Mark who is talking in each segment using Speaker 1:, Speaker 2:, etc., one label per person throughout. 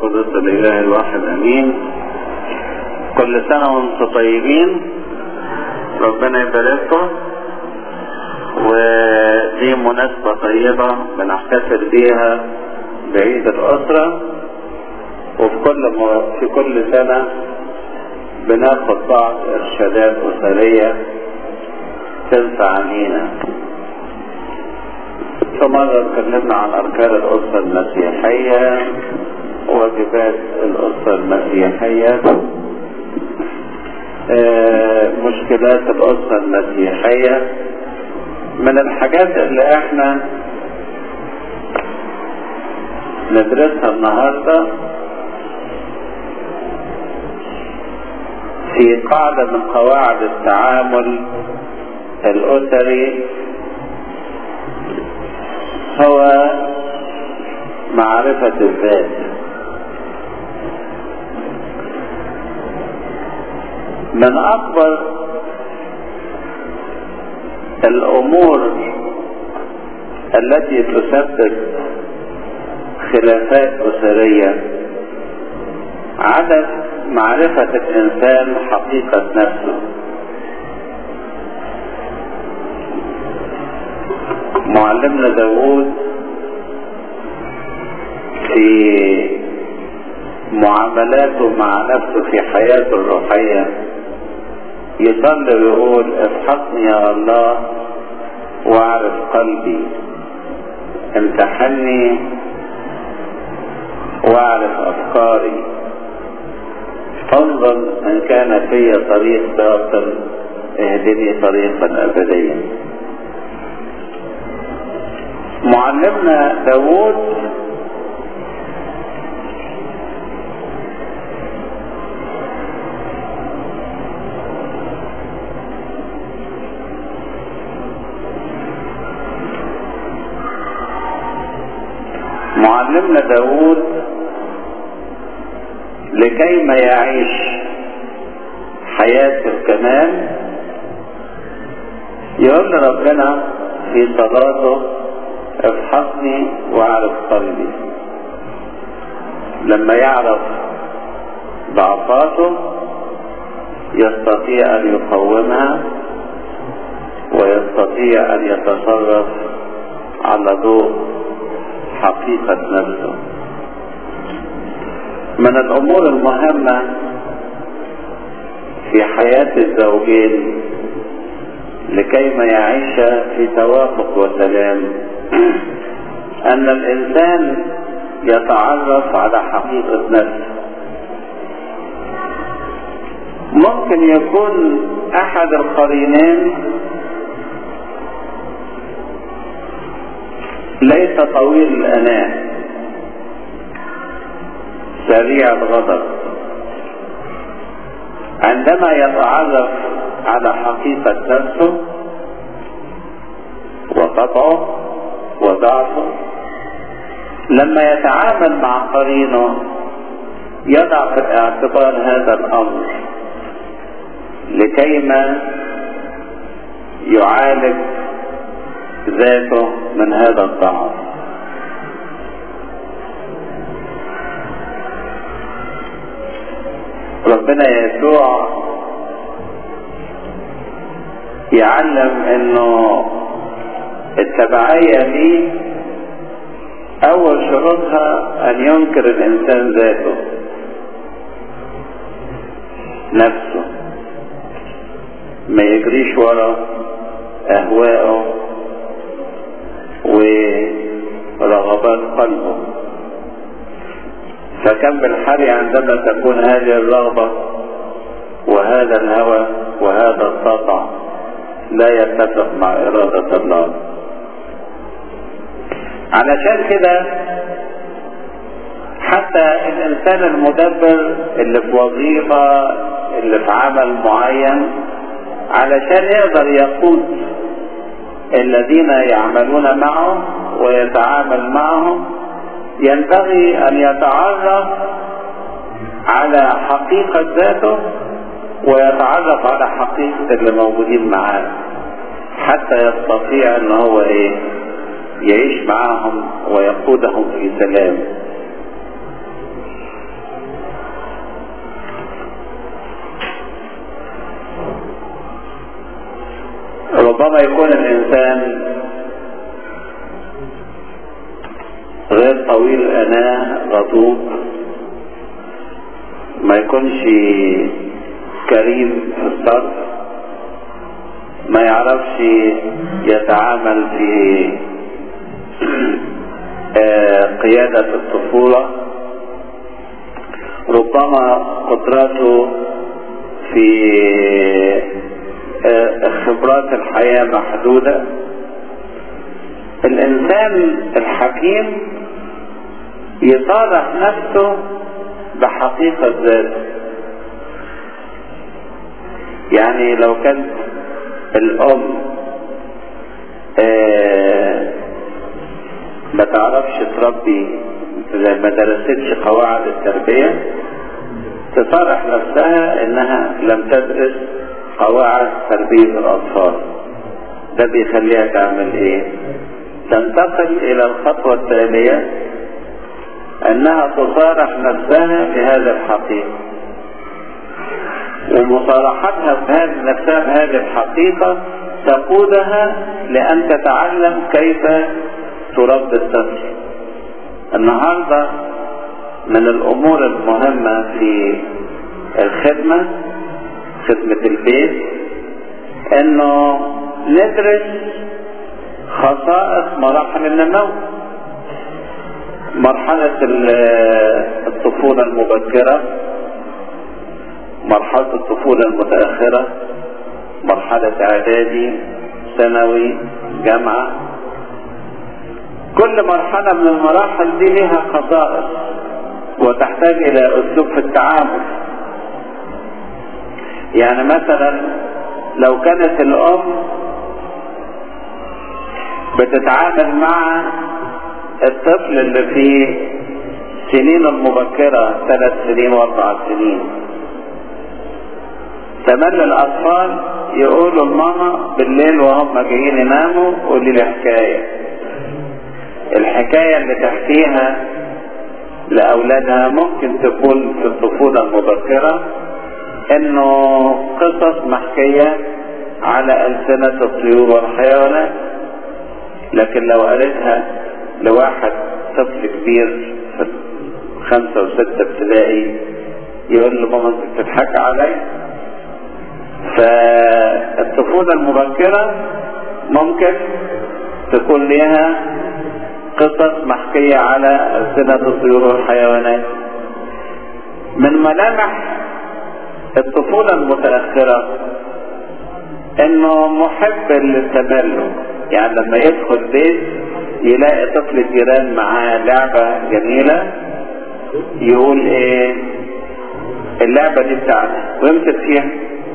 Speaker 1: القدس الإله الواحد أمين كل سنة وانتم طيبين ربنا يبارككم ودي مناسبة طيبة بنحتفل بيها بعيد الأسرة وفي كل م... في كل سنة بناخد بعض إرشادات أسرية تنفع لينا في مرة اتكلمنا عن أركان الأسرة المسيحية واجبات الأسرة المسيحية آه، مشكلات الأسرة المسيحية من الحاجات اللي احنا ندرسها النهاردة في قاعدة من قواعد التعامل الأسري هو معرفة الذات من أكبر الأمور التي تسبب خلافات أسرية عدم معرفة الإنسان حقيقة نفسه معلمنا داود في معاملاته مع نفسه في حياته الروحية يصلي ويقول افحصني يا الله واعرف قلبي امتحني واعرف افكاري انظر ان كان في طريق باطل اهدني طريقا ابديا معلمنا داود معلمنا داود لكي ما يعيش حياة الكمال يقول لربنا في صلاته افحصني واعرف قلبي لما يعرف ضعفاته يستطيع ان يقومها ويستطيع ان يتصرف على ضوء حقيقة نفسه من الامور المهمة في حياة الزوجين لكي ما يعيش في توافق وسلام ان الانسان يتعرف على حقيقة نفسه ممكن يكون احد القرينين ليس طويل الاناه سريع الغضب عندما يتعرف على حقيقة نفسه وطبعه وضعفه لما يتعامل مع قرينه يضع في الاعتبار هذا الامر لكيما يعالج ذاته من هذا الضعف ربنا يسوع يعلم انه التبعية دي اول شروطها ان ينكر الانسان ذاته نفسه ما يجريش ورا اهوائه ورغبات قلبه فكم بالحري عندما تكون هذه الرغبة وهذا الهوى وهذا الطبع لا يتفق مع إرادة الله علشان كده حتى الإنسان المدبر اللي في وظيفة اللي في عمل معين علشان يقدر يقود الذين يعملون معه ويتعامل معهم ينبغي ان يتعرف على حقيقة ذاته ويتعرف على حقيقة اللي موجودين معاه حتى يستطيع ان هو ايه يعيش معاهم ويقودهم في سلام ربما يكون الانسان غير طويل الاناه غضوب ما يكونش كريم في الصرف ما يعرفش يتعامل في قيادة الطفولة ربما قدراته في خبرات الحياة محدودة الإنسان الحكيم يصالح نفسه بحقيقة ذاته يعني لو كانت الأم آه ما تعرفش تربي ما درستش قواعد التربية تصارح نفسها انها لم تدرس قواعد تربية الاطفال ده بيخليها تعمل ايه تنتقل الى الخطوة التالية انها تصارح نفسها بهذا الحقيقة ومصارحتها بهذه نفسها بهذه الحقيقة تقودها لأن تتعلم كيف تربي الطفل. النهارده من الأمور المهمة في الخدمة خدمة البيت إنه ندرس خصائص مراحل النمو. مرحلة الطفولة المبكرة مرحلة الطفولة المتأخرة مرحلة إعدادي ثانوي جامعة كل مرحلة من المراحل دي لها خصائص وتحتاج إلى أسلوب في التعامل يعني مثلا لو كانت الأم بتتعامل مع الطفل اللي في سنين المبكرة ثلاث سنين واربع سنين تملي الاطفال يقولوا لماما بالليل وهم جايين يناموا قولي لي حكايه الحكايه اللي تحكيها لاولادها ممكن تكون في الطفوله المبكره انه قصص محكيه على السنه الطيور والحيوانات لكن لو قالتها لواحد طفل كبير في خمسه وسته ابتدائي يقول له ماما انت بتضحك عليا فالطفولة المبكرة ممكن تكون لها قصص محكية على ألسنة الطيور والحيوانات من ملامح الطفولة المتأخرة انه محب للتملك يعني لما يدخل بيت يلاقي طفل الجيران معاه لعبة جميلة يقول ايه اللعبة دي بتاعتي ويمسك فيها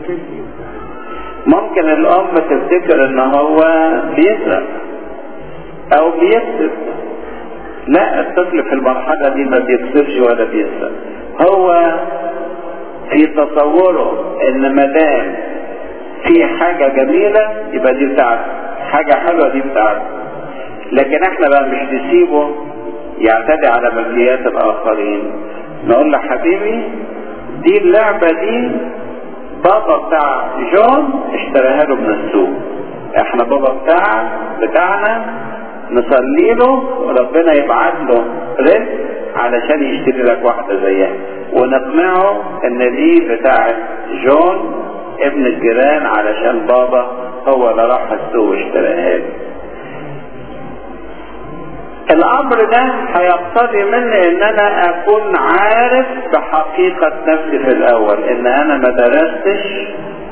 Speaker 1: ممكن الام تفتكر ان هو بيسرق او بيكسب لا الطفل في المرحلة دي ما بيكسبش ولا بيسرق هو في تصوره ان مدام في حاجة جميلة يبقى دي بتاعته حاجة حلوة دي بتاعته لكن احنا بقى مش نسيبه يعتدي على ملكيات الاخرين نقول له حبيبي دي اللعبة دي بابا بتاع جون اشتراها له من السوق احنا بابا بتاع بتاعنا نصلي له وربنا يبعت له رزق علشان يشتري لك واحدة زيها ونقنعه ان دي بتاعت جون ابن الجيران علشان بابا هو اللي راح السوق واشتراها له الامر ده هيقتضي مني ان انا اكون عارف بحقيقة نفسي في الاول ان انا ما درستش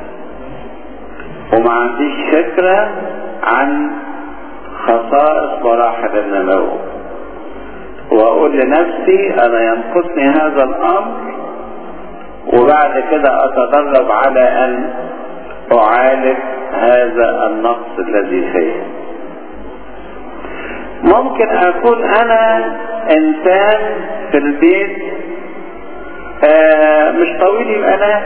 Speaker 1: وما عنديش فكرة عن خصائص مراحل النمو واقول لنفسي انا ينقصني هذا الامر وبعد كده اتدرب على ان اعالج هذا النقص الذي فيه ممكن اكون انا انسان في البيت آه مش طويل الانا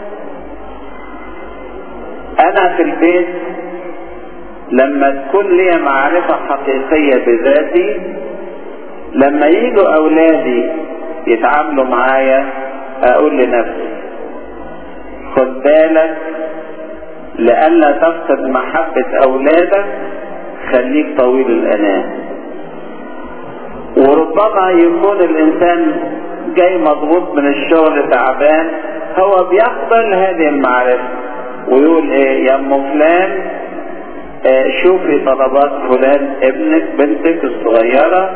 Speaker 1: انا في البيت لما تكون لي معرفة حقيقية بذاتي لما يجوا اولادي يتعاملوا معايا اقول لنفسي خد بالك لئلا تفقد محبة أولادك خليك طويل الأنام وربما يكون الإنسان جاي مضغوط من الشغل تعبان هو بيقبل هذه المعرفة ويقول ايه يا ام فلان اه شوفي طلبات فلان ابنك بنتك الصغيرة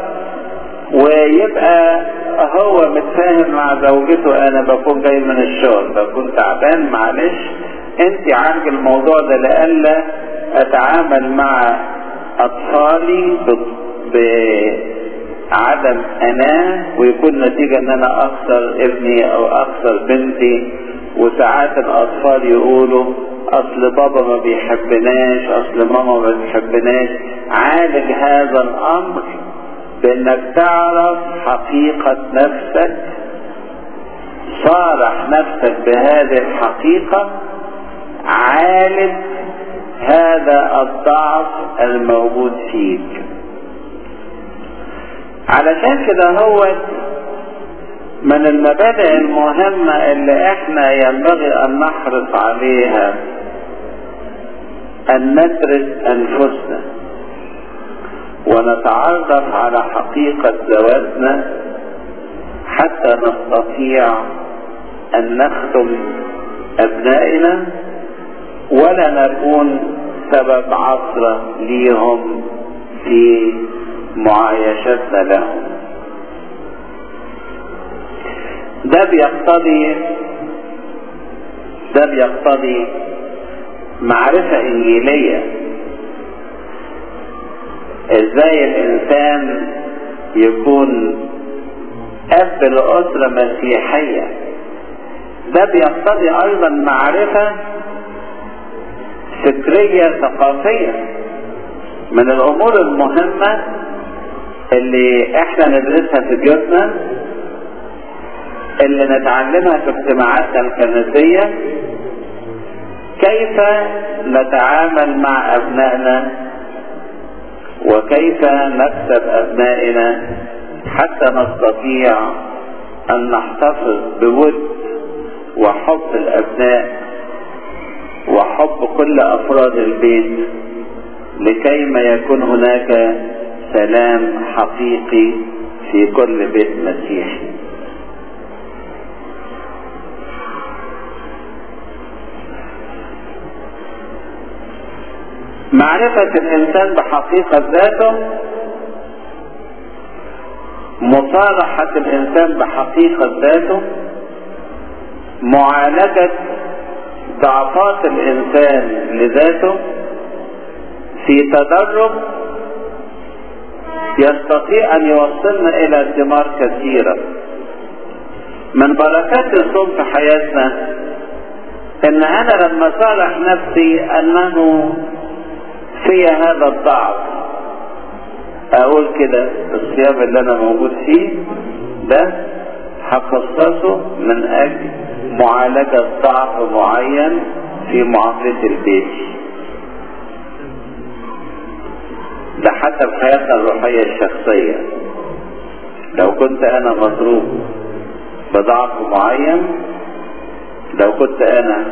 Speaker 1: ويبقى هو متفاهم مع زوجته انا بكون جاي من الشغل بكون تعبان معلش انت عالج الموضوع ده لئلا اتعامل مع اطفالي بعدم انا ويكون نتيجة ان انا اخسر ابني او اخسر بنتي وساعات الاطفال يقولوا اصل بابا ما بيحبناش اصل ماما ما بتحبناش عالج هذا الامر بانك تعرف حقيقة نفسك صارح نفسك بهذه الحقيقة عالج هذا الضعف الموجود فيك علشان كده هو من المبادئ المهمة اللي احنا ينبغي ان نحرص عليها ان ندرس انفسنا ونتعرف على حقيقة ذواتنا حتى نستطيع ان نخدم ابنائنا ولا نكون سبب عثرة ليهم في معايشتنا لهم ده بيقتضي ده بيقتضي معرفة انجيلية ازاي الانسان يكون اب لأسرة مسيحية ده بيقتضي ايضا معرفة فكرية ثقافية من الامور المهمة اللي احنا ندرسها في بيوتنا اللي نتعلمها في اجتماعاتنا الكنسية كيف نتعامل مع ابنائنا وكيف نكسب ابنائنا حتى نستطيع ان نحتفظ بود وحب الابناء وحب كل افراد البيت لكيما يكون هناك سلام حقيقي في كل بيت مسيحي معرفة الإنسان بحقيقة ذاته مصالحة الإنسان بحقيقة ذاته معالجة ضعفات الإنسان لذاته في تدرج يستطيع أن يوصلنا إلى ثمار كثيرة من بركات الصوم في حياتنا إن أنا لما صالح نفسي أنه في هذا الضعف اقول كده الصيام اللي انا موجود فيه ده هخصصه من اجل معالجة ضعف معين في معاملة البيت ده حتى في حياتنا الروحية الشخصية لو كنت انا مضروب بضعف معين لو كنت انا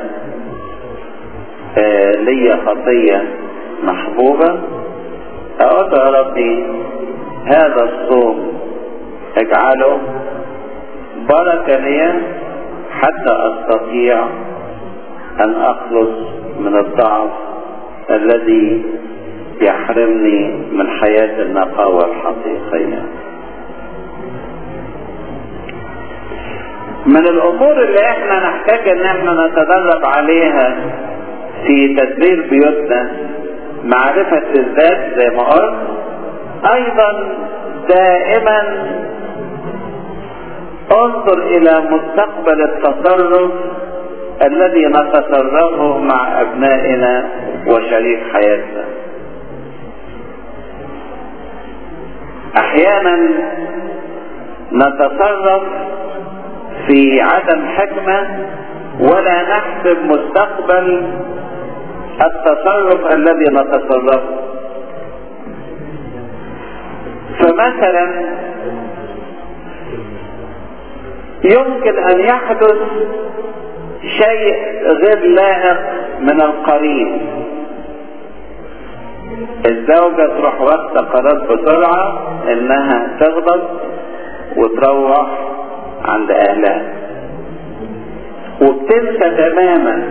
Speaker 1: آه ليا خطيه محبوبة أقول يا ربي هذا الصوم اجعله بركة لي حتى أستطيع أن أخلص من الضعف الذي يحرمني من حياة النقاوة الحقيقية من الأمور اللي احنا نحتاج ان احنا نتدرب عليها في تدبير بيوتنا معرفة الذات زي ما قلت ايضا دائما انظر الى مستقبل التصرف الذي نتصرفه مع ابنائنا وشريك حياتنا احيانا نتصرف في عدم حكمة ولا نحسب مستقبل التصرف الذي نتصرفه فمثلا يمكن ان يحدث شيء غير لائق من القرين الزوجة تروح واخدة قرار بسرعة انها تغضب وتروح عند اهلها وبتنسى تماما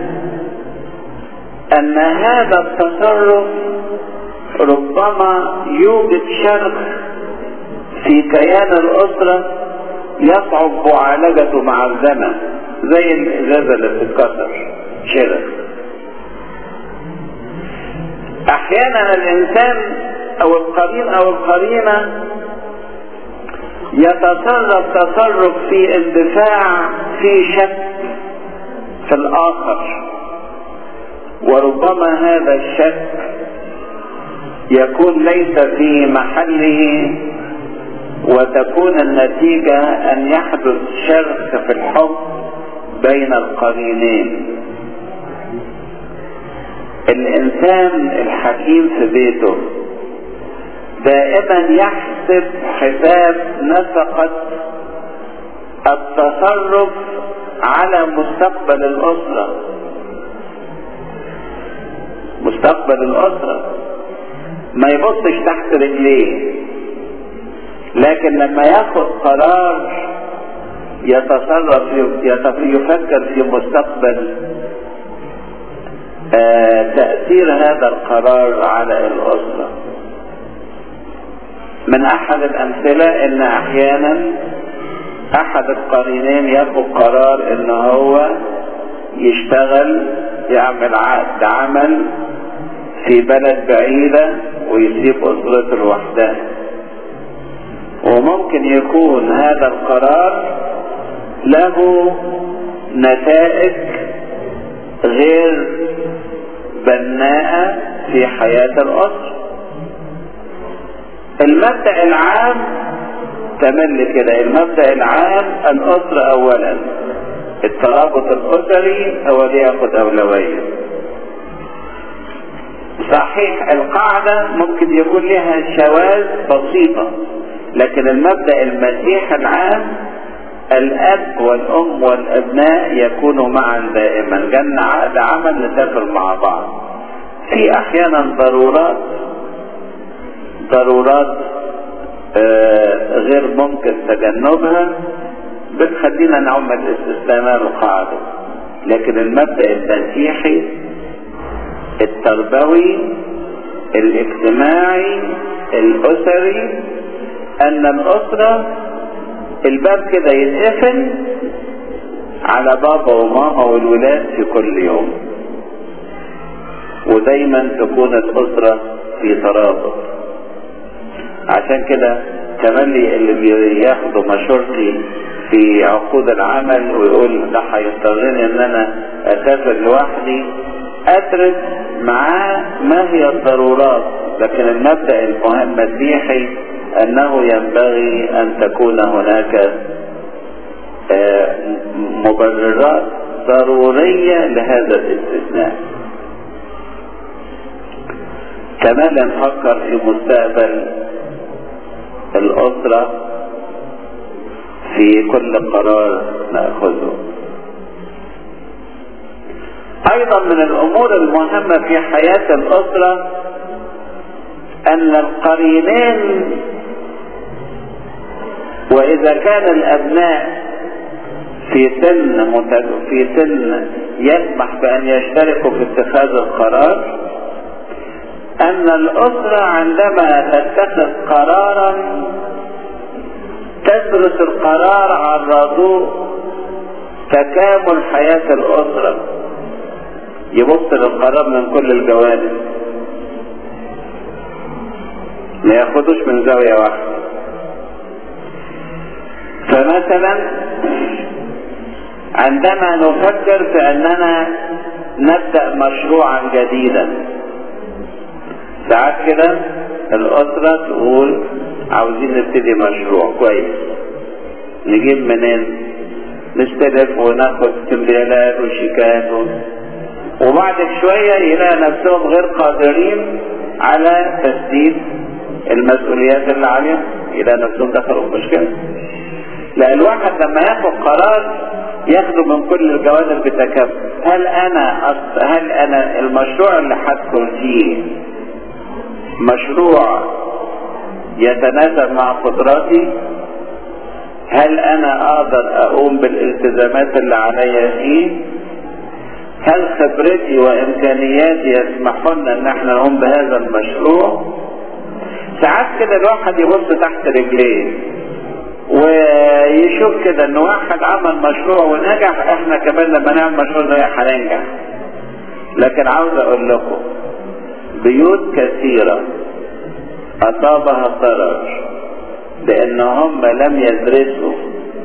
Speaker 1: ان هذا التصرف ربما يوجد شرخ في كيان الاسرة يصعب معالجته مع الزمن زي الازازة اللي بتتكسر شرخ احيانا الانسان او القرين او القرينة يتصرف تصرف في اندفاع في شك في الاخر وربما هذا الشك يكون ليس في محله وتكون النتيجة ان يحدث شرخ في الحب بين القرينين الانسان الحكيم في بيته دائما يحسب حساب نفقة التصرف على مستقبل الاسرة مستقبل الاسرة ما يبصش تحت رجليه لكن لما ياخد قرار يتصرف يفكر في مستقبل آه تأثير هذا القرار على الأسرة من أحد الأمثلة إن أحيانا أحد القرينين ياخد قرار إن هو يشتغل يعمل عقد عمل في بلد بعيدة ويسيب أسرته لوحدها وممكن يكون هذا القرار له نتائج غير بناءة في حياة الأسرة المبدأ العام تملي كده المبدأ العام الأسرة أولا الترابط الأسري هو اللي ياخد أولوية صحيح القاعدة ممكن يكون لها شواذ بسيطة لكن المبدأ المسيح العام الأب والأم والأبناء يكونوا معا دائما جنة عقد عمل نسافر مع بعض في أحيانا ضرورات ضرورات آه غير ممكن تجنبها بتخلينا نعمل استثناء القاعدة لكن المبدأ المسيحي التربوي الاجتماعي الأسري أن الأسرة الباب كده يتقفل على بابا وماما والولاد في كل يوم ودايما تكون الأسرة في ترابط عشان كده تملي اللي بياخدوا مشورتي في عقود العمل ويقول ده هيضطرني ان انا اسافر لوحدي ادرس معاه ما هي الضرورات لكن المبدأ المهم المسيحي انه ينبغي ان تكون هناك مبررات ضرورية لهذا الاستثناء كمان نفكر في مستقبل الأسرة في كل قرار نأخذه أيضا من الأمور المهمة في حياة الأسرة أن القرينين وإذا كان الأبناء في سن متد... في سن يسمح بأن يشتركوا في اتخاذ القرار أن الأسرة عندما تتخذ قرارا تدرس القرار عن ضوء تكامل حياة الأسرة يبص للقرار من كل الجوانب ما ياخدوش من زاوية واحدة فمثلا عندما نفكر في اننا نبدأ مشروعا جديدا ساعات كده الاسرة تقول عاوزين نبتدي مشروع كويس نجيب منين نستلف وناخد كمبيالات وشيكات و... وبعد شوية يلاقي نفسهم غير قادرين على تسديد المسؤوليات اللي عليهم يلاقي نفسهم دخلوا في مشكلة لا الواحد لما ياخد قرار ياخدوا من كل الجوانب بتكافؤ هل انا أص... هل انا المشروع اللي هدخل فيه مشروع يتناسب مع قدراتي هل انا اقدر اقوم بالالتزامات اللي عليا فيه هل خبرتي وامكانياتي يسمحون ان احنا نقوم بهذا المشروع ساعات كده الواحد يبص تحت رجليه ويشوف كده ان واحد عمل مشروع ونجح احنا كمان لما نعمل مشروع زي هننجح لكن عاوز اقول لكم بيوت كثيرة اصابها ضرر لان هم لم يدرسوا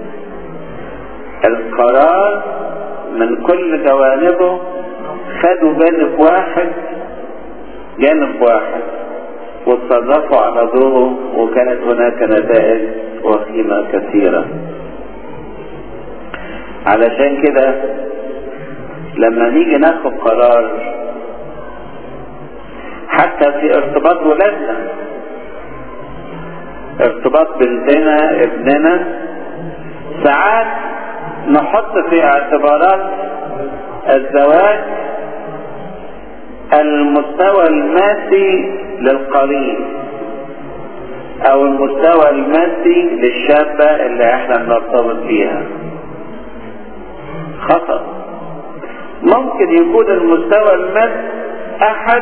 Speaker 1: القرار من كل جوانبه خدوا جانب واحد جانب واحد وتصرفوا على ضوءه وكانت هناك نتائج وخيمة كثيرة علشان كده لما نيجي ناخد قرار حتى في ارتباط ولادنا ارتباط بنتنا ابننا ساعات نحط في اعتبارات الزواج المستوى المادي للقريب او المستوى المادي للشابة اللي احنا بنرتبط بيها خطأ ممكن يكون المستوى المادي احد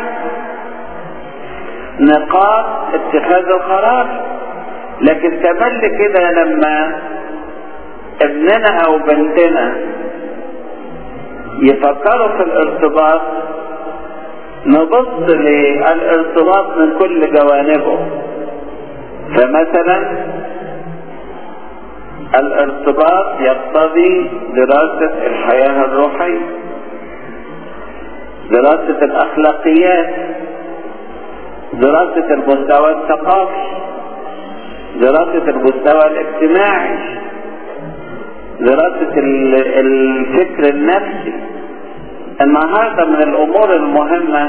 Speaker 1: نقاط اتخاذ القرار لكن تملي كده لما ابننا او بنتنا يفكروا في الارتباط نبص للارتباط من كل جوانبه فمثلا الارتباط يقتضي دراسة الحياة الروحية دراسة الاخلاقيات دراسة المستوى الثقافي دراسة المستوى الاجتماعي دراسة الفكر النفسي النهاردة من الامور المهمة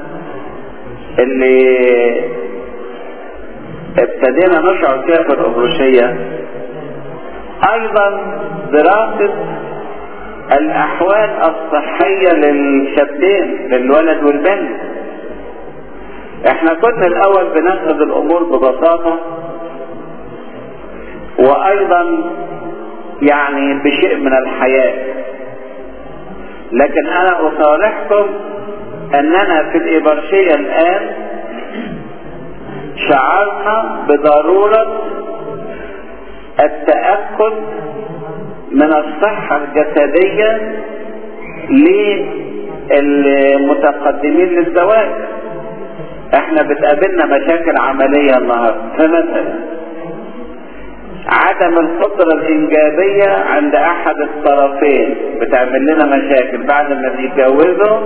Speaker 1: اللي ابتدينا نشعر فيها في الأبروشية أيضا دراسة الأحوال الصحية للشابين للولد والبنت احنا كنا الأول بناخد الأمور ببساطة وأيضا يعني بشيء من الحياة لكن أنا أصالحكم أننا في الإبرشية الآن شعرنا بضرورة التأكد من الصحة الجسدية للمتقدمين للزواج احنا بتقابلنا مشاكل عملية النهاردة فمثلا عدم القدرة الإنجابية عند أحد الطرفين بتعمل لنا مشاكل بعد ما بيتجوزوا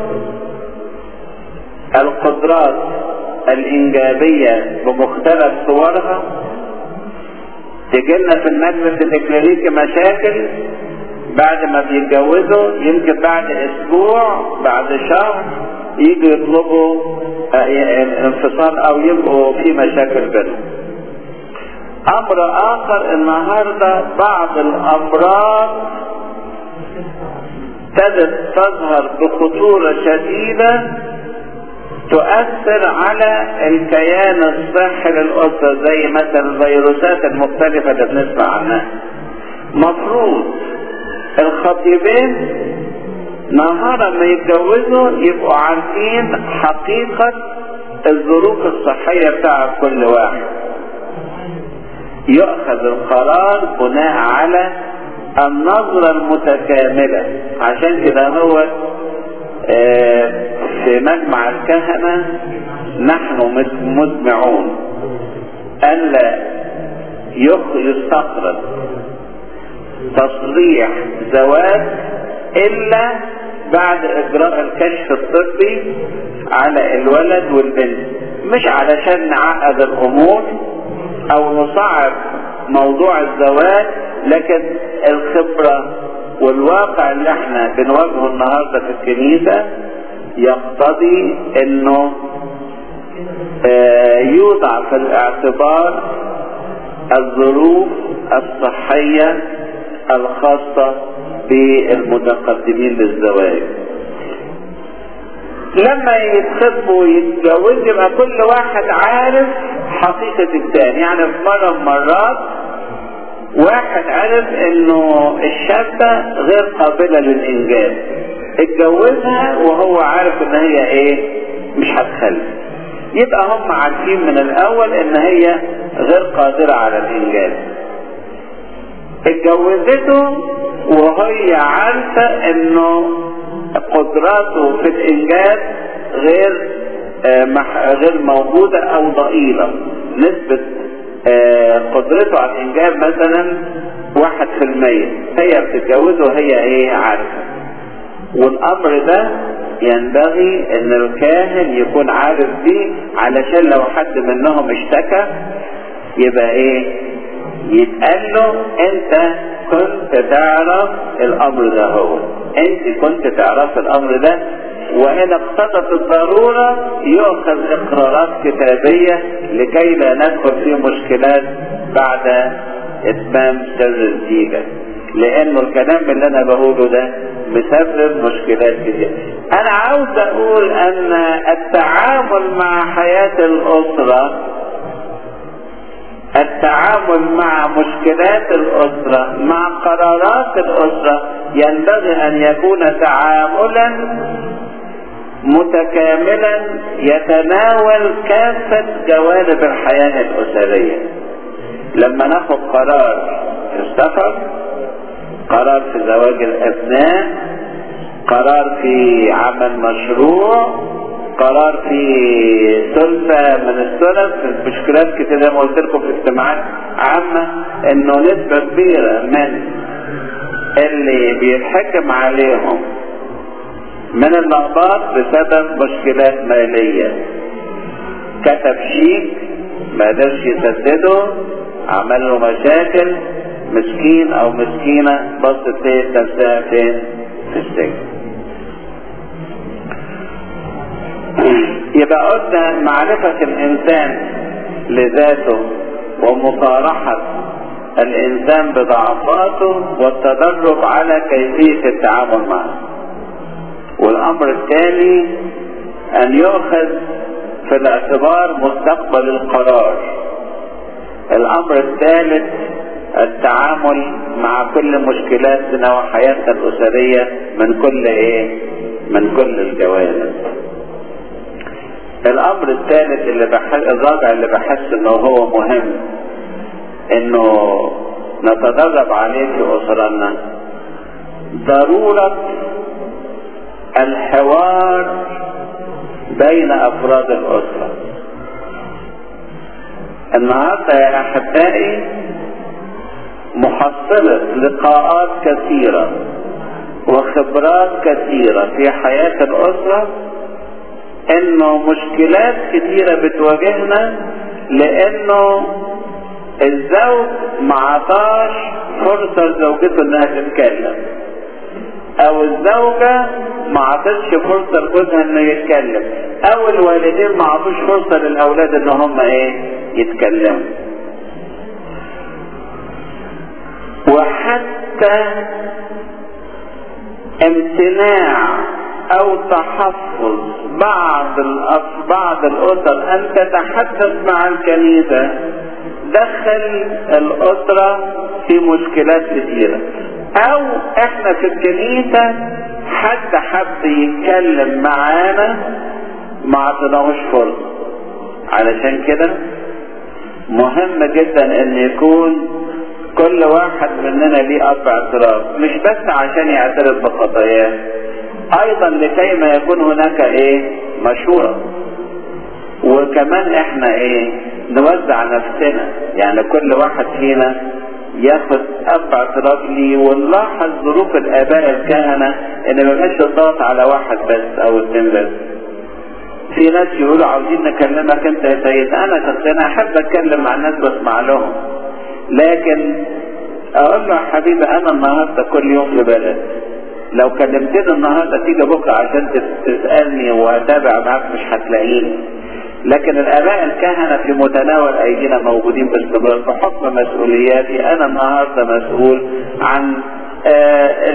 Speaker 1: القدرات الإنجابية بمختلف صورها تجيلنا في المجلس الإكليريكي مشاكل بعد ما بيتجوزوا يمكن بعد أسبوع بعد شهر يجوا يطلبوا انفصال أو يبقوا في مشاكل بينهم. أمر آخر النهاردة بعض الأمراض ابتدت تظهر بخطورة شديدة تؤثر على الكيان الصحي للأسرة زي مثلا الفيروسات المختلفة اللي بنسمع عنها. مفروض الخطيبين نهارا ما يتجوزوا يبقوا عارفين حقيقة الظروف الصحية بتاع كل واحد. يؤخذ القرار بناء على النظرة المتكاملة عشان كده هو في مجمع الكهنة نحن مجمعون ألا يستقرض تصريح زواج إلا بعد إجراء الكشف الطبي على الولد والبنت مش علشان نعقد الأمور أو نصعب موضوع الزواج لكن الخبرة والواقع اللي احنا بنواجهه النهارده في الكنيسة يقتضي انه اه يوضع في الاعتبار الظروف الصحية الخاصة بالمتقدمين للزواج لما يتخطبوا ويتجوزوا يبقى كل واحد عارف حقيقة الثاني يعني في مرة من مرات واحد عرف انه الشابة غير قابلة للانجاب اتجوزها وهو عارف ان هي ايه مش هتخلف يبقى هم عارفين من الاول ان هي غير قادرة على الانجاب اتجوزته وهي عارفة انه قدراته في الانجاب غير آه غير موجودة او ضئيلة نسبة آه قدرته على الانجاب مثلا واحد في المية هي بتتجوزه وهي ايه عارفة والامر ده ينبغي ان الكاهن يكون عارف بيه علشان لو حد منهم اشتكى يبقى ايه يتقال له انت كنت تعرف الامر ده هو انت كنت تعرف الامر ده وان اقتضت الضرورة يؤخذ اقرارات كتابية لكي لا ندخل في مشكلات بعد اتمام سر الزيجة لانه الكلام اللي انا بقوله ده مسبب مشكلات كتير انا عاوز اقول ان التعامل مع حياة الاسرة التعامل مع مشكلات الاسرة مع قرارات الاسرة ينبغي ان يكون تعاملا متكاملا يتناول كافة جوانب الحياة الاسرية لما ناخد قرار في السفر قرار في زواج الابناء قرار في عمل مشروع قرار في سلفة من السلف مشكلات كتير زي ما قلت لكم في اجتماعات عامة انه نسبة كبيرة من اللي بيتحكم عليهم من اللقطات بسبب مشكلات مالية كتب شيك ما قدرش يسدده عمل له مشاكل مسكين او مسكينة بصت هي نفسها فين في السجن يبقى قلنا معرفة الانسان لذاته ومصارحة الانسان بضعفاته والتدرب على كيفية التعامل معه والامر الثاني ان يؤخذ في الاعتبار مستقبل القرار الامر الثالث التعامل مع كل مشكلاتنا وحياتنا الاسرية من كل ايه من كل الجوانب الامر الثالث اللي بحس الرابع اللي بحس انه هو مهم انه نتدرب عليه في اسرنا ضرورة الحوار بين افراد الاسرة النهاردة يا احبائي محصلة لقاءات كثيرة وخبرات كثيرة في حياة الاسرة انه مشكلات كثيرة بتواجهنا لانه الزوج ما عطاش فرصة لزوجته انها تتكلم او الزوجة ما عطتش فرصة لجوزها انه يتكلم او الوالدين ما عطوش فرصة للاولاد ان هم ايه يتكلموا وحتى امتناع او تحفظ بعض بعض الاسر ان تتحدث مع الكنيسة دخل الاسرة في مشكلات كثيرة او احنا في الكنيسة حد حب يتكلم معانا ما عطيناهوش فرصة علشان كده مهم جدا ان يكون كل واحد مننا ليه اب اعتراف مش بس عشان يعترف بخطاياه ايضا لكي ما يكون هناك ايه مشورة وكمان احنا ايه نوزع نفسنا يعني كل واحد فينا ياخد اب اعتراف ليه ونلاحظ ظروف الاباء الكهنة ان ما يبقاش الضغط على واحد بس او اتنين بس في ناس يقولوا عاوزين نكلمك انت يا سيد انا شخصيا احب اتكلم مع الناس بسمع لهم لكن اقول له يا حبيبي انا النهارده كل يوم في بلد لو كلمتني النهارده تيجي بكره عشان تسالني واتابع معاك مش هتلاقيني لكن الاباء الكهنه في متناول ايدينا موجودين باستمرار بحكم مسؤولياتي انا النهارده مسؤول عن آه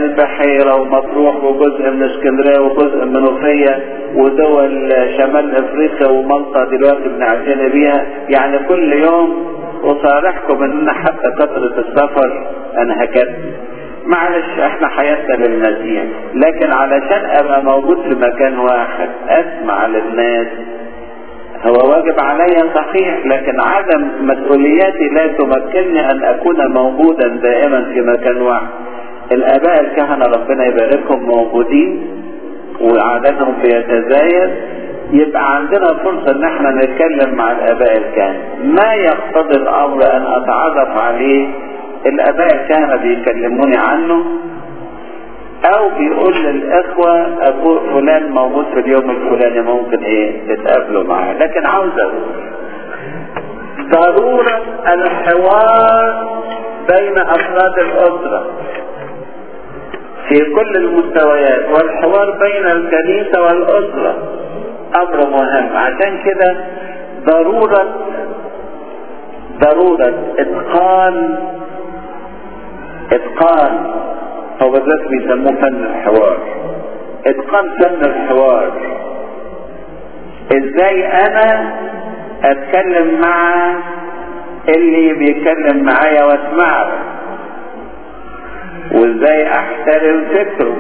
Speaker 1: البحيرة ومطروح وجزء من اسكندرية وجزء من منوفية ودول شمال افريقيا ومالطا دلوقتي بنعتني بيها يعني كل يوم اصارحكم ان حتى كثرة السفر انا هكذا معلش احنا حياتنا للمسيح لكن علشان ابقى موجود في مكان واحد اسمع للناس هو واجب علي صحيح لكن عدم مسؤولياتي لا تمكنني ان اكون موجودا دائما في مكان واحد الاباء الكهنة ربنا يباركهم موجودين وعددهم بيتزايد يبقى عندنا فرصة ان احنا نتكلم مع الاباء الكهنة ما يقتضي الامر ان اتعرف عليه الاباء الكهنة بيكلموني عنه او بيقول للاخوة ابو فلان موجود في اليوم الفلاني ممكن ايه تتقابلوا معاه لكن عاوز اقول ضرورة الحوار بين افراد الاسرة في كل المستويات والحوار بين الكنيسة والاسرة امر مهم عشان كده ضرورة ضرورة اتقان اتقان هو بالذات بيسموه فن الحوار اتقان فن الحوار ازاي انا اتكلم مع اللي بيتكلم معايا واسمعه وازاي احترم فكره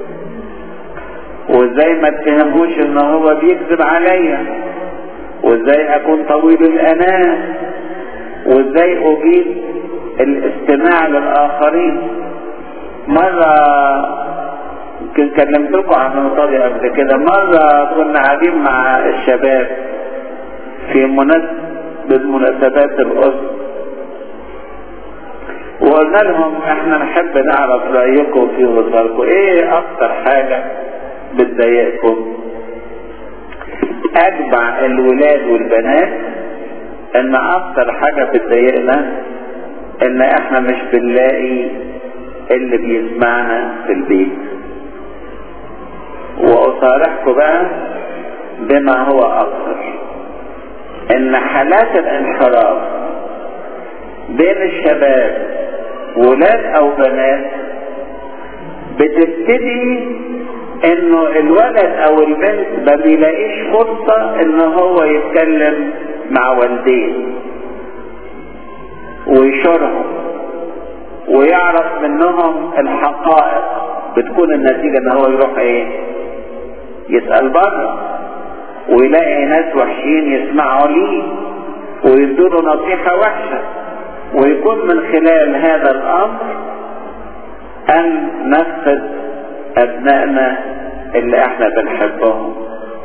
Speaker 1: وازاي ما اتهمهوش ان هو بيكذب عليا وازاي اكون طويل الاناه وازاي اجيب الاستماع للاخرين مرة يمكن كلمت لكم عن النقطة دي قبل كده مرة كنا قاعدين مع الشباب في مناسبة مناسبات الأسر وقلنا لهم احنا نحب نعرف رأيكم في وصالكم ايه اكتر حاجة بتضايقكم اجمع الولاد والبنات ان اكتر حاجة بتضايقنا ان احنا مش بنلاقي اللي بيسمعنا في البيت واصارحكم بقى بما هو اكثر ان حالات الانحراف بين الشباب ولاد او بنات بتبتدي انه الولد او البنت ما بيلاقيش فرصة ان هو يتكلم مع والديه ويشورهم ويعرف منهم الحقائق بتكون النتيجة ان هو يروح ايه يسأل بره ويلاقي ناس وحشين يسمعوا ليه ويدوا نصيحة وحشة ويكون من خلال هذا الامر ان نفقد ابنائنا اللي احنا بنحبهم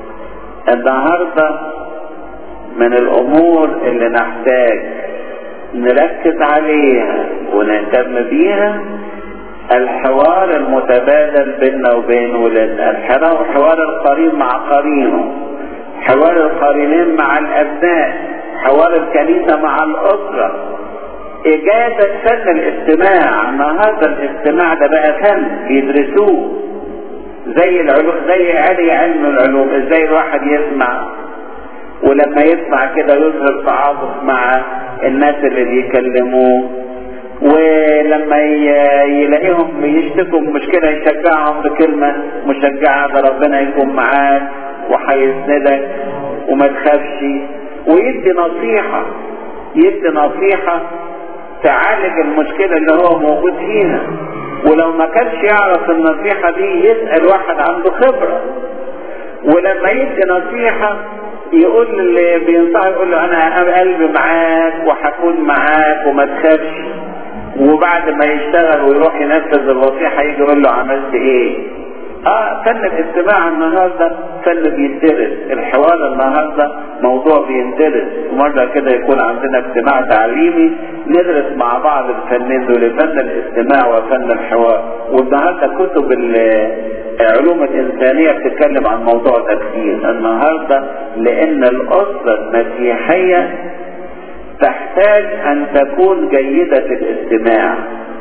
Speaker 1: النهاردة من الامور اللي نحتاج نركز عليها ونهتم بيها الحوار المتبادل بيننا وبين ولادنا الحوار القرين مع قرينه حوار القرينين مع الابناء حوار الكنيسة مع الاسرة اجازة فن الاستماع النهارده الاستماع ده بقى فن بيدرسوه زي العلوم زي علي علم العلوم ازاي الواحد يسمع ولما يسمع كده يظهر تعاطف مع الناس اللي بيكلموه ولما يلاقيهم يشتكوا مشكلة يشجعهم بكلمة مشجعة ده ربنا يكون معاك وهيسندك وما تخافش ويدي نصيحة يدي نصيحة تعالج المشكلة اللي هو موجود فيها ولو ما كانش يعرف النصيحة دي يسأل واحد عنده خبرة ولما يدي نصيحة يقول اللي بينصحه يقول له انا قلبي معاك وهكون معاك وما تخافش وبعد ما يشتغل ويروح ينفذ النصيحة يجي يقول له عملت ايه اه فن الاستماع النهارده فن بيندرس الحوار النهارده موضوع بيندرس مرة كده يكون عندنا اجتماع تعليمي ندرس مع بعض الفنين دول فن الاستماع وفن الحوار والنهارده كتب العلوم الإنسانية بتتكلم عن الموضوع ده كتير النهارده لأن الأسرة المسيحية تحتاج أن تكون جيدة الاستماع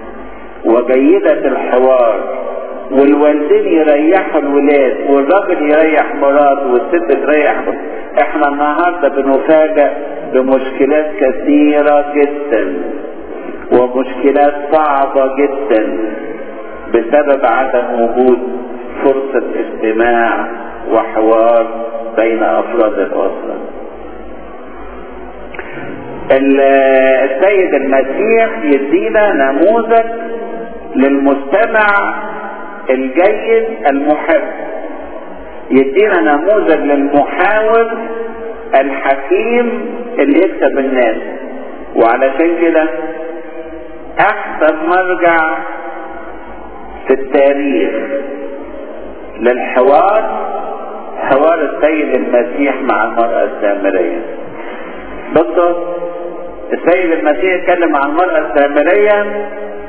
Speaker 1: وجيدة الحوار والوالدين يريحوا الولاد والراجل يريح مراته والست تريح احنا النهارده بنفاجئ بمشكلات كثيرة جدا ومشكلات صعبة جدا بسبب عدم وجود فرصة استماع وحوار بين افراد الاسرة السيد المسيح يدينا نموذج للمستمع الجيد المحب يدينا نموذج للمحاور الحكيم اللي يكسب الناس وعلشان كده احسن مرجع في التاريخ للحوار حوار السيد المسيح مع المرأة السامرية بصوا السيد المسيح اتكلم عن المرأة السامرية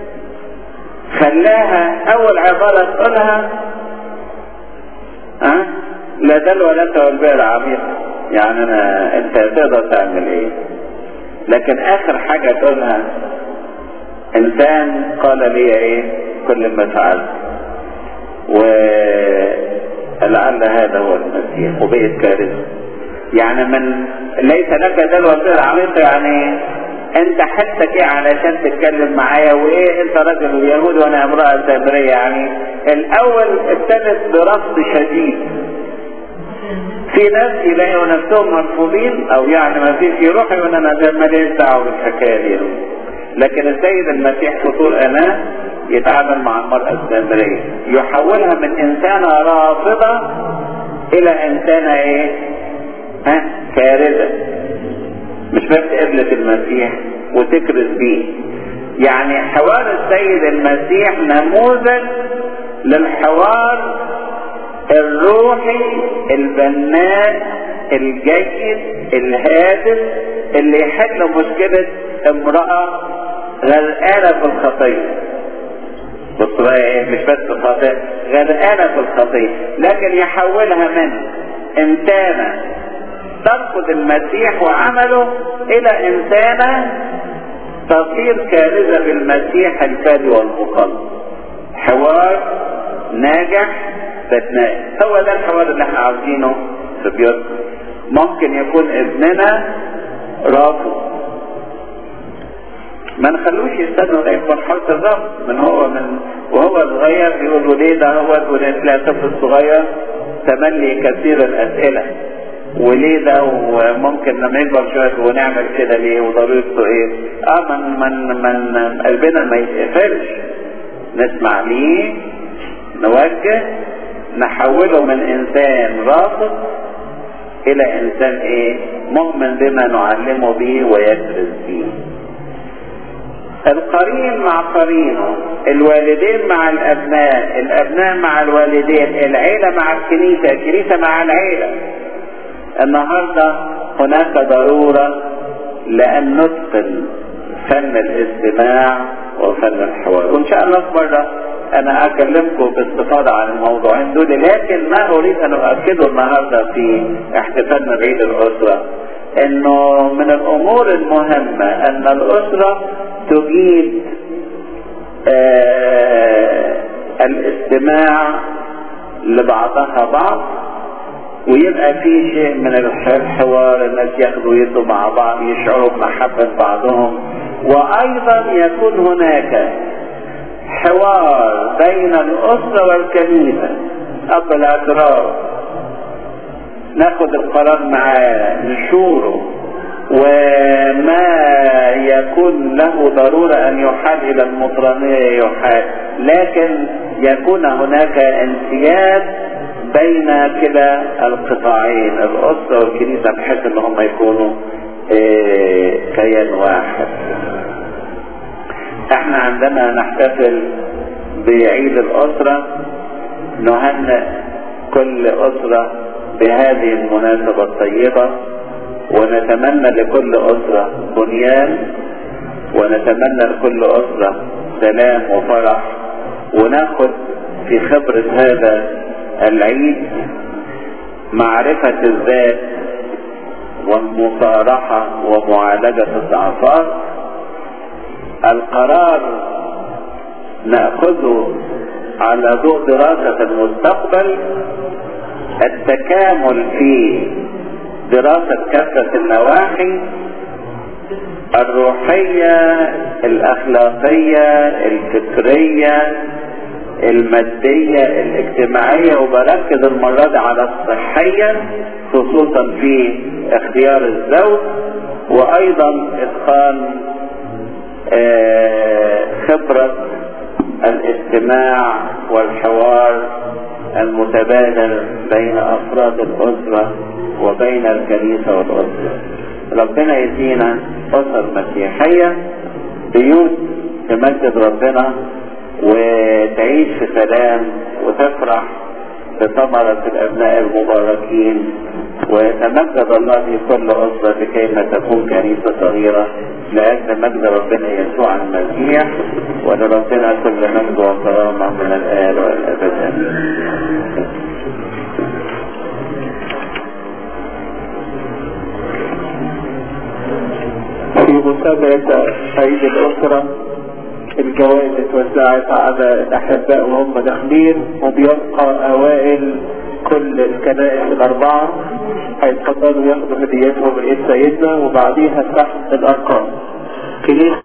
Speaker 1: خلاها اول عبارة تقولها ها لا دل ولا انت والبئر العميق يعني انا انت تقدر تعمل ايه لكن اخر حاجة تقولها انسان قال لي ايه كل ما فعلت ولعل هذا هو المسيح وبقت كارثة يعني من ليس لك دل ولا عميق يعني انت حسك ايه علشان تتكلم معايا وايه انت راجل يهود وانا امرأة سامرية يعني الاول ابتدت برفض شديد في ناس يلاقوا نفسهم مرفوضين او يعني ما فيش يروحوا يقول انا ده ماليش دعوه بالحكايه دي لكن السيد المسيح في طول امان يتعامل مع المراه السامريه يحولها من انسانه رافضه الى انسانه ايه؟ ها كارثه مش بس قبلة المسيح وتكرز بيه يعني حوار السيد المسيح نموذج للحوار الروحي البناء الجيد الهادف اللي يحل مشكلة امرأة غرقانة في الخطية بص بقى ايه مش بس في الخطية غرقانة في الخطية لكن يحولها من انسانة ترفض المسيح وعمله الى انسانة تصير كارثة بالمسيح الفادي والمخلص حوار ناجح استثنائي هو ده الحوار اللي احنا عاوزينه في بيوتنا ممكن يكون ابننا رافض ما نخلوش يستنى لغايه مرحله الرفض من هو من وهو صغير بيقولوا ليه ده هو تلاقي طفل صغير تملي كثير الاسئله وليه ده وممكن لما يكبر شويه ونعمل كده ليه وضريبته ايه؟ اه من من من قلبنا ما يتقفلش نسمع ليه نوجه نحوله من انسان رافض الى انسان ايه مؤمن بما نعلمه به ويكرز به القرين مع قرينه الوالدين مع الابناء الابناء مع الوالدين العيلة مع الكنيسة الكنيسة مع العيلة النهاردة هناك ضرورة لان نتقن فن الاستماع وفن الحوار وان شاء الله في مرة انا اكلمكم باستفاضة عن الموضوعين دول لكن ما اريد ان اؤكده النهاردة في احتفالنا بعيد الاسرة انه من الامور المهمة ان الاسرة تجيد آه الاستماع لبعضها بعض ويبقى في شيء من الحوار الناس ياخدوا يدوا مع بعض يشعروا بمحبة بعضهم وايضا يكون هناك حوار بين الأسرة والكنيسة أب الاعتراف ناخد القرار معاه نشوره وما يكون له ضرورة أن يحال إلى المطرانية يحال لكن يكون هناك انسياب بين كلا القطاعين الأسرة والكنيسة بحيث أن هم يكونوا إيه كيان واحد احنا عندما نحتفل بعيد الأسرة نهنئ كل أسرة بهذه المناسبة الطيبة ونتمنى لكل أسرة بنيان ونتمنى لكل أسرة سلام وفرح وناخد في خبرة هذا العيد معرفة الذات والمصارحة ومعالجة الضعفات القرار ناخذه على ضوء دراسة المستقبل التكامل في دراسة كافة النواحي الروحية الأخلاقية الفكرية المادية الاجتماعية وبركز المرة دي على الصحية خصوصا في اختيار الزوج وايضا ادخال آه خبرة الاستماع والحوار المتبادل بين افراد الاسرة وبين الكنيسة والاسرة ربنا يدينا اسر مسيحية بيوت تمجد ربنا وتعيش في سلام وتفرح بثمرة الأبناء المباركين ويتمجد الله في كل أسرة لكي ما تكون كنيسة صغيرة لأجل مجد ربنا يسوع المسيح ولربنا كل مجد وكرامة من الآن والأبد آمين.
Speaker 2: في مسابقة عيد الأسرة الجوائز اتوزعت على الأحباء وهم داخلين وبيبقى أوائل كل الكنائس الأربعة هيتفضلوا ياخدوا هديتهم من إيد سيدنا وبعديها تحت الأرقام كنيسة